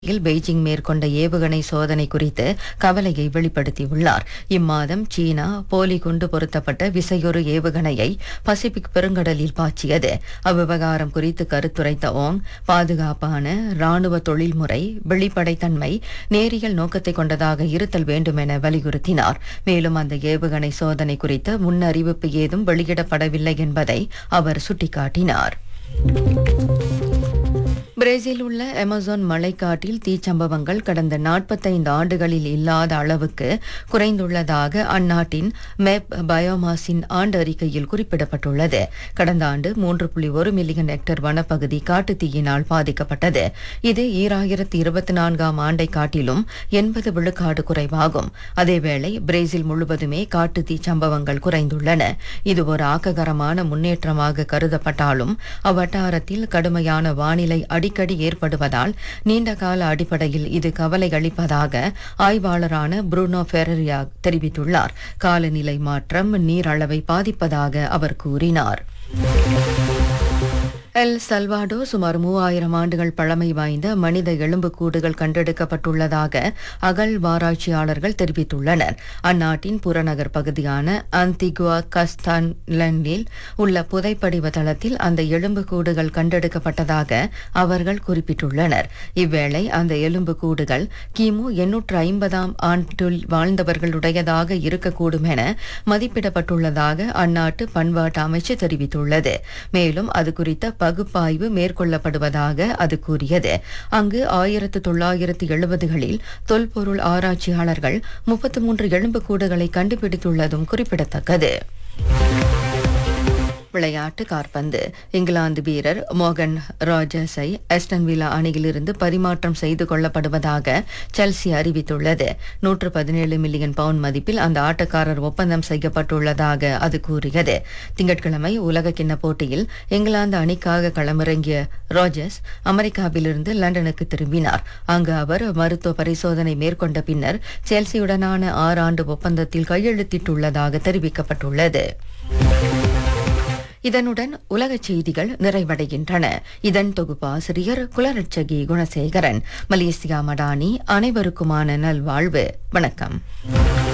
இல் Beijing மேற்கொண்ட ஏவுகணை சோதனை குறித்து கவலையை வெளிப்படுத்தியுள்ளார் இம்மாதம் சீனா போலி குண்டு பொருத்தப்பட்ட விசையொரு ஏவுகணையை பசிபிக் பெருங்கடலில் பாய்ச்சியது அவ்விவகாரம் குறித்து கருத்துரைத்த ஓங் பாதுகாப்பான ராணுவ தொழில்முறை வெளிப்படைத்தன்மை நேரியல் நோக்கத்தை கொண்டதாக இருத்தல் வேண்டும் என வலியுறுத்தினார் மேலும் அந்த ஏவுகணை சோதனை குறித்த முன்னறிவிப்பு ஏதும் வெளியிடப்படவில்லை என்பதை அவர் சுட்டிக்காட்டினார் பிரேசில் உள்ள அமேசான் மழைக்காட்டில் தீச்சம்பவங்கள் கடந்த 45 ஆண்டுகளில் இல்லாத அளவுக்கு குறைந்துள்ளதாக அந்நாட்டின் மெப் பயோமாஸின் ஆண்டு அறிக்கையில் குறிப்பிடப்பட்டுள்ளது கடந்த ஆண்டு மூன்று புள்ளி ஒரு மில்லியன் ஹெக்டேர் வனப்பகுதி காட்டுத் தீயினால் பாதிக்கப்பட்டது இது ஈராயிரத்தி இருபத்தி நான்காம் ஆண்டை காட்டிலும் எண்பது விழுக்காடு குறைவாகும் அதேவேளை பிரேசில் முழுவதுமே காட்டுத் தீ சம்பவங்கள் குறைந்துள்ளன இது ஒரு ஆக்ககரமான முன்னேற்றமாக கருதப்பட்டாலும் அவ்வட்டாரத்தில் கடுமையான வானிலை அடிக்கடி ஏற்படுவதால் நீண்டகால அடிப்படையில் இது கவலை அளிப்பதாக ஆய்வாளரான புருனோ ஃபெரரியா தெரிவித்துள்ளார் காலநிலை மாற்றம் நீர் அளவை பாதிப்பதாக அவர் கூறினார் எல் சல்வாடோ சுமார் மூவாயிரம் ஆண்டுகள் பழமை வாய்ந்த மனித எலும்புக்கூடுகள் கண்டெடுக்கப்பட்டுள்ளதாக அகழ்வாராய்ச்சியாளர்கள் தெரிவித்துள்ளனர் அந்நாட்டின் புறநகர் பகுதியான அந்திகுவா கஸ்தான்லண்டில் உள்ள புதைப்படிவ தளத்தில் அந்த எலும்புக்கூடுகள் கண்டெடுக்கப்பட்டதாக அவர்கள் குறிப்பிட்டுள்ளனர் இவ்வேளை அந்த எலும்புக்கூடுகள் கிமு எண்ணூற்று ஐம்பதாம் ஆண்டில் வாழ்ந்தவர்களுடையதாக இருக்கக்கூடும் என மதிப்பிடப்பட்டுள்ளதாக அந்நாட்டு பண்பாட்டு அமைச்சு தெரிவித்துள்ளது மேலும் அது குறித்த பகுப்பாய்வு மேற்கொள்ளப்படுவதாக அது கூறியது அங்கு ஆயிரத்து தொள்ளாயிரத்து எழுபதுகளில் தொல்பொருள் ஆராய்ச்சியாளர்கள் முப்பத்து மூன்று எலும்புக்கூடுகளை கண்டுபிடித்துள்ளதும் குறிப்பிடத்தக்கது விளையாட்டு காற்பந்து இங்கிலாந்து வீரர் மோகன் ராஜர்ஸை அஸ்டன் வில்லா அணியிலிருந்து பரிமாற்றம் செய்து கொள்ளப்படுவதாக செல்சி அறிவித்துள்ளது நூற்று பதினேழு மில்லியன் பவுண்ட் மதிப்பில் அந்த ஆட்டக்காரர் ஒப்பந்தம் செய்யப்பட்டுள்ளதாக அது கூறியது திங்கட்கிழமை உலக கிண்ண போட்டியில் இங்கிலாந்து அணிக்காக களமிறங்கிய ராஜர்ஸ் அமெரிக்காவிலிருந்து லண்டனுக்கு திரும்பினார் அங்கு அவர் மருத்துவ பரிசோதனை மேற்கொண்ட பின்னர் செல்சியுடனான ஆறாண்டு ஒப்பந்தத்தில் கையெழுத்திட்டுள்ளதாக தெரிவிக்கப்பட்டுள்ளது இதனுடன் உலகச் செய்திகள் நிறைவடைகின்றன இதன் தொகுப்பாசிரியர் குலரட்சகி குணசேகரன் மலேசியா மடானி அனைவருக்குமான நல்வாழ்வு வணக்கம்